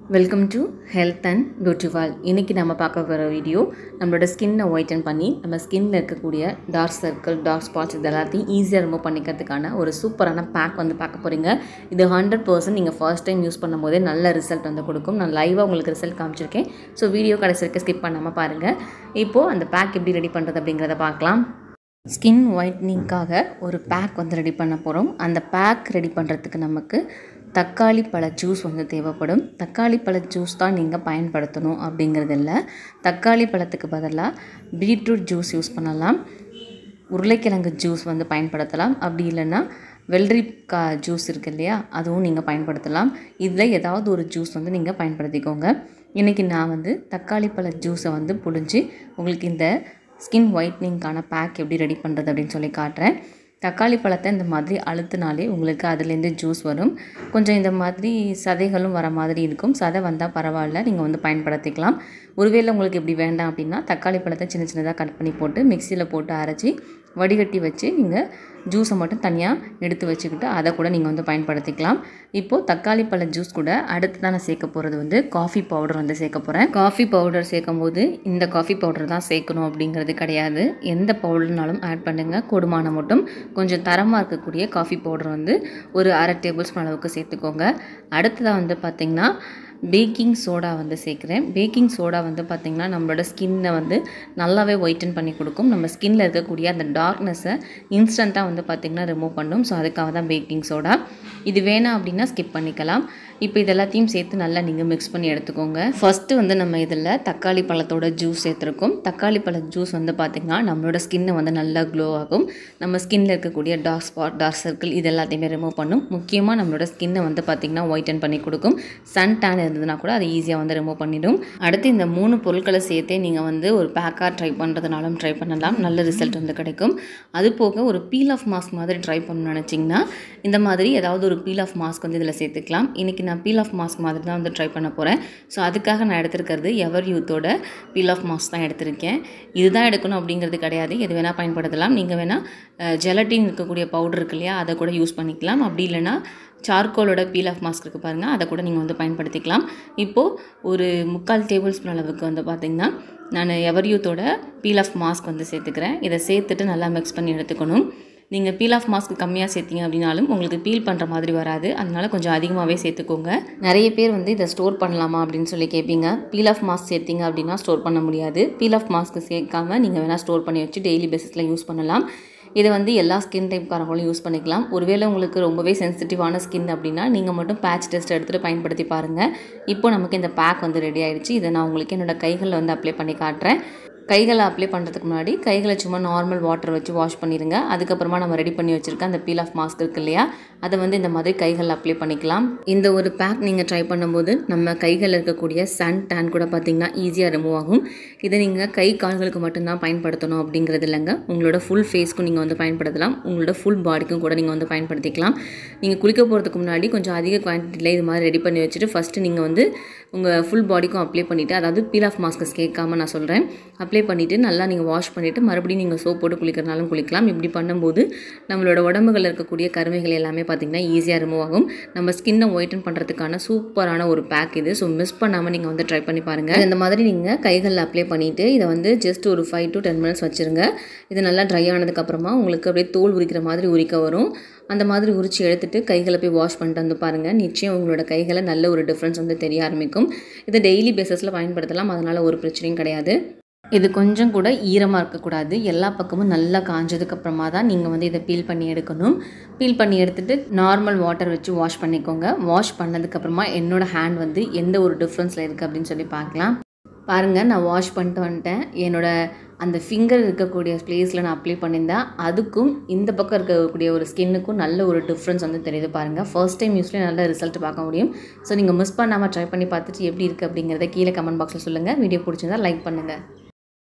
welcome to health and beauty வால் இன்றைக்கி நம்ம பார்க்க போகிற வீடியோ நம்மளோட ஸ்கின்னை ஒயிட்டன் பண்ணி நம்ம ஸ்கின்னில் இருக்கக்கூடிய டார்க் சர்க்கிள் டார்க் ஸ்பாட்ஸ் இது எல்லாத்தையும் ஈஸியாக ரிமூவ் பண்ணிக்கிறதுக்கான ஒரு சூப்பரான பேக் வந்து பார்க்க போகிறீங்க இது ஹண்ட்ரட் பர்சன்ட் நீங்கள் ஃபர்ஸ்ட் டைம் யூஸ் பண்ணும்போதே நல்ல ரிசல்ட் வந்து கொடுக்கும் நான் லைவாக உங்களுக்கு ரிசல்ட் காமிச்சிருக்கேன் ஸோ வீடியோ கடைசி வரைக்கும் ஸ்கிப் பண்ணாமல் பாருங்கள் இப்போது அந்த பேக் எப்படி ரெடி பண்ணுறது அப்படிங்கிறத பார்க்கலாம் ஸ்கின் ஒயிட்னிங்காக ஒரு பேக் வந்து ரெடி பண்ண போகிறோம் அந்த பேக் ரெடி பண்ணுறதுக்கு நமக்கு தக்காளி பழ ஜூஸ் வந்து தேவைப்படும் தக்காளி பழ ஜூஸ் தான் நீங்கள் பயன்படுத்தணும் அப்படிங்கிறது இல்லை தக்காளி பழத்துக்கு பதிலாக பீட்ரூட் ஜூஸ் யூஸ் பண்ணலாம் உருளைக்கிழங்கு ஜூஸ் வந்து பயன்படுத்தலாம் அப்படி இல்லைன்னா வெள்ளரிக்கா ஜூஸ் இருக்குது இல்லையா அதுவும் நீங்கள் பயன்படுத்தலாம் இதில் ஏதாவது ஒரு ஜூஸ் வந்து நீங்கள் பயன்படுத்திக்கோங்க இன்றைக்கி நான் வந்து தக்காளி பழ ஜூஸை வந்து புழிஞ்சு உங்களுக்கு இந்த ஸ்கின் ஒயிட்னிங்க்கான பேக் எப்படி ரெடி பண்ணுறது அப்படின்னு சொல்லி காட்டுறேன் தக்காளி பழத்தை இந்த மாதிரி அழுத்தினாலே உங்களுக்கு அதுலேருந்து ஜூஸ் வரும் கொஞ்சம் இந்த மாதிரி சதைகளும் வர மாதிரி இருக்கும் சதை வந்தால் பரவாயில்ல நீங்கள் வந்து பயன்படுத்திக்கலாம் ஒருவேளை உங்களுக்கு இப்படி வேண்டாம் அப்படின்னா தக்காளி பழத்தை சின்ன சின்னதாக கட் பண்ணி போட்டு மிக்சியில் போட்டு அரைச்சி வடிகட்டி வச்சு நீங்கள் ஜூஸை மட்டும் தனியாக எடுத்து வச்சுக்கிட்டு அதை கூட நீங்கள் வந்து பயன்படுத்திக்கலாம் இப்போது தக்காளி பழ ஜூஸ் கூட அடுத்து தான் நான் சேர்க்க போகிறது வந்து காஃபி பவுடர் வந்து சேர்க்க போகிறேன் காஃபி பவுடர் சேர்க்கும் போது இந்த காஃபி பவுடர் தான் சேர்க்கணும் அப்படிங்கிறது கிடையாது எந்த பவுடர்னாலும் ஆட் பண்ணுங்கள் கூடுமான மட்டும் கொஞ்சம் தரமாக இருக்கக்கூடிய காஃபி பவுடர் வந்து ஒரு அரை டேபிள் ஸ்பூன் அளவுக்கு சேர்த்துக்கோங்க அடுத்ததாக வந்து பார்த்திங்கன்னா பேக்கிங் சோடா வந்து சேர்க்குறேன் பேக்கிங் சோடா வந்து பார்த்திங்கன்னா நம்மளோட ஸ்கின்னை வந்து நல்லாவே ஒயிட்டன் பண்ணி கொடுக்கும் நம்ம ஸ்கின்னில் இருக்கக்கூடிய அந்த டார்க்னஸை இன்ஸ்டண்ட்டாக வந்து பார்த்திங்கன்னா ரிமூவ் பண்ணும் ஸோ அதுக்காக தான் பேக்கிங் சோடா இது வேணாம் அப்படின்னா ஸ்கிப் பண்ணிக்கலாம் இப்போ இது எல்லாத்தையும் சேர்த்து நல்லா நீங்கள் மிக்ஸ் பண்ணி எடுத்துக்கோங்க ஃபஸ்ட்டு வந்து நம்ம இதில் தக்காளி பழத்தோட ஜூஸ் சேர்த்துருக்கோம் தக்காளி பழ ஜூஸ் வந்து பார்த்திங்கன்னா நம்மளோட ஸ்கின்னை வந்து நல்லா க்ளோ ஆகும் நம்ம ஸ்கின்னில் இருக்கக்கூடிய டார்க் ஸ்பாட் டார்க் சர்க்கிள் இது எல்லாத்தையுமே ரிமூவ் பண்ணும் முக்கியமாக நம்மளோட ஸ்கின்னை வந்து பார்த்திங்கன்னா ஒயிட்டன் பண்ணி கொடுக்கும் சன் டேன் இருந்ததுன்னா கூட அதை ஈஸியாக வந்து ரிமூவ் பண்ணிடும் அடுத்து இந்த மூணு பொருட்களை சேர்த்தே நீங்கள் வந்து ஒரு பேக்காக ட்ரை பண்ணுறதுனாலும் ட்ரை பண்ணலாம் நல்ல ரிசல்ட் வந்து கிடைக்கும் அது போக ஒரு பீல் ஆஃப் மாஸ்க் மாதிரி ட்ரை பண்ணணும்னு நினச்சிங்கன்னா இந்த மாதிரி ஏதாவது ஒரு பீல் ஆஃப் மாஸ்க் வந்து இதில் சேர்த்துக்கலாம் இன்றைக்கி நான் பீல் ஆஃப் மாஸ்க் மாதிரி தான் வந்து ட்ரை பண்ண போகிறேன் ஸோ அதுக்காக நான் எடுத்திருக்கிறது எவர் யூத்தோட பீல் ஆஃப் மாஸ்க் தான் எடுத்திருக்கேன் இதுதான் எடுக்கணும் அப்படிங்கிறது கிடையாது எது வேணால் பயன்படுத்தலாம் நீங்கள் வேணால் ஜெலட்டின் இருக்கக்கூடிய பவுடர் இருக்கு இல்லையா அதை கூட யூஸ் பண்ணிக்கலாம் அப்படி இல்லைன்னா சார்கோலோட பீல் ஆஃப் மாஸ்க் இருக்குது பாருங்கள் அதை கூட நீங்கள் வந்து பயன்படுத்திக்கலாம் இப்போது ஒரு முக்கால் டேபிள் ஸ்பூன் அளவுக்கு வந்து பார்த்திங்கன்னா நான் எவர்யூத்தோட பீல் ஆஃப் மாஸ்க் வந்து சேர்த்துக்கிறேன் இதை சேர்த்துட்டு நல்லா மிக்ஸ் பண்ணி எடுத்துக்கணும் நீங்கள் பீல் ஆஃப் மாஸ்க் கம்மியாக சேர்த்திங்க அப்படின்னாலும் உங்களுக்கு பீல் பண்ணுற மாதிரி வராது அதனால கொஞ்சம் அதிகமாகவே சேர்த்துக்கோங்க நிறைய பேர் வந்து இதை ஸ்டோர் பண்ணலாமா அப்படின்னு சொல்லி கேட்பீங்க பீல் ஆஃப் மாஸ்க் சேர்த்திங்க அப்படின்னா ஸ்டோர் பண்ண முடியாது பீல் ஆஃப் மாஸ்க் சேர்க்காம நீங்கள் வேணால் ஸ்டோர் பண்ணி வச்சு டெய்லி பேசிஸில் யூஸ் பண்ணலாம் இதை வந்து எல்லா ஸ்கின் டைப்காரங்களும் யூஸ் பண்ணிக்கலாம் ஒருவேளை உங்களுக்கு ரொம்பவே சென்சிட்டிவான ஸ்கின் அப்படின்னா நீங்கள் மட்டும் பேட்ச் டெஸ்ட் எடுத்துகிட்டு பயன்படுத்தி பாருங்கள் இப்போ நமக்கு இந்த பேக் வந்து ரெடி ஆயிடுச்சு இதை நான் உங்களுக்கு என்னோடய கைகளில் வந்து அப்ளை பண்ணி காட்டுறேன் கைகளை அப்ளை பண்ணுறதுக்கு முன்னாடி கைகளை சும்மா நார்மல் வாட்டர் வச்சு வாஷ் பண்ணிடுங்க அதுக்கப்புறமா நம்ம ரெடி பண்ணி வச்சுருக்க அந்த பீல் ஆஃப் மாஸ்க் இருக்கு இல்லையா அதை வந்து இந்த மாதிரி கைகளில் அப்ளை பண்ணிக்கலாம் இந்த ஒரு பேக் நீங்கள் ட்ரை பண்ணும்போது நம்ம கைகளில் இருக்கக்கூடிய சன் டேன் கூட பார்த்திங்கன்னா ஈஸியாக ரிமூவ் ஆகும் இதை நீங்கள் கை கால்களுக்கு மட்டும்தான் பயன்படுத்தணும் அப்படிங்கிறது இல்லைங்க உங்களோட ஃபுல் ஃபேஸ்க்கும் நீங்கள் வந்து பயன்படுத்தலாம் உங்களோட ஃபுல் பாடிக்கும் கூட நீங்கள் வந்து பயன்படுத்திக்கலாம் நீங்கள் குளிக்க போகிறதுக்கு முன்னாடி கொஞ்சம் அதிக குவான்டிட்டியில் இது மாதிரி ரெடி பண்ணி வச்சுட்டு ஃபஸ்ட்டு நீங்கள் வந்து உங்கள் ஃபுல் பாடிக்கும் அப்ளை பண்ணிவிட்டு அதாவது பீல் ஆஃப் மாஸ்க்கஸ் கேட்காம நான் சொல்கிறேன் அப்ளை பண்ணிவிட்டு நல்லா நீங்கள் வாஷ் பண்ணிவிட்டு மறுபடியும் நீங்கள் சோப் போட்டு குளிக்கிறனாலும் குளிக்கலாம் இப்படி பண்ணும்போது நம்மளோட உடம்புகளில் இருக்கக்கூடிய கருமைகள் எல்லாமே பார்த்திங்கன்னா ஈஸியாக ரிமூவ் ஆகும் நம்ம ஸ்கின்னை ஒயிட்டன் பண்ணுறதுக்கான சூப்பரான ஒரு பேக் இது ஸோ மிஸ் பண்ணாமல் நீங்கள் வந்து ட்ரை பண்ணி பாருங்கள் இந்த மாதிரி நீங்கள் கைகளில் அப்ளை பண்ணிவிட்டு இதை வந்து ஜஸ்ட் ஒரு ஃபைவ் டு டென் மினிட்ஸ் வச்சுருங்க இது நல்லா ட்ரை ஆனதுக்கப்புறமா உங்களுக்கு அப்படியே தோல் உரிக்கிற மாதிரி உரிக்க வரும் அந்த மாதிரி உரிச்சு எடுத்துட்டு கைகளை போய் வாஷ் பண்ணிட்டு வந்து பாருங்கள் நிச்சயம் உங்களோட கைகளை நல்ல ஒரு டிஃப்ரென்ஸ் வந்து தெரிய ஆரம்பிக்கும் இதை டெய்லி பேஸஸில் பயன்படுத்தலாம் அதனால் ஒரு பிரச்சனையும் கிடையாது இது கொஞ்சம் கூட ஈரமாக இருக்கக்கூடாது எல்லா பக்கமும் நல்லா காஞ்சதுக்கப்புறமா தான் நீங்கள் வந்து இதை பீல் பண்ணி எடுக்கணும் பீல் பண்ணி எடுத்துகிட்டு நார்மல் வாட்டர் வச்சு வாஷ் பண்ணிக்கோங்க வாஷ் பண்ணதுக்கப்புறமா என்னோடய ஹேண்ட் வந்து எந்த ஒரு டிஃப்ரென்ஸில் இருக்குது அப்படின்னு சொல்லி பார்க்கலாம் பாருங்கள் நான் வாஷ் பண்ணிட்டு வந்துட்டேன் என்னோடய அந்த ஃபிங்கர் இருக்கக்கூடிய பிளேஸில் நான் அப்ளை பண்ணியிருந்தேன் அதுக்கும் இந்த பக்கம் இருக்கக்கூடிய ஒரு ஸ்கின்னுக்கும் நல்ல ஒரு டிஃப்ரென்ஸ் வந்து தெரியுது பாருங்கள் ஃபர்ஸ்ட் டைம் யூஸ்லேயே நல்ல ரிசல்ட் பார்க்க முடியும் ஸோ நீங்கள் மிஸ் பண்ணாமல் ட்ரை பண்ணி பார்த்துட்டு எப்படி இருக்குது அப்படிங்கிறத கீழே கமெண்ட் பாக்ஸில் சொல்லுங்கள் வீடியோ பிடிச்சிருந்தா லைக் பண்ணுங்கள்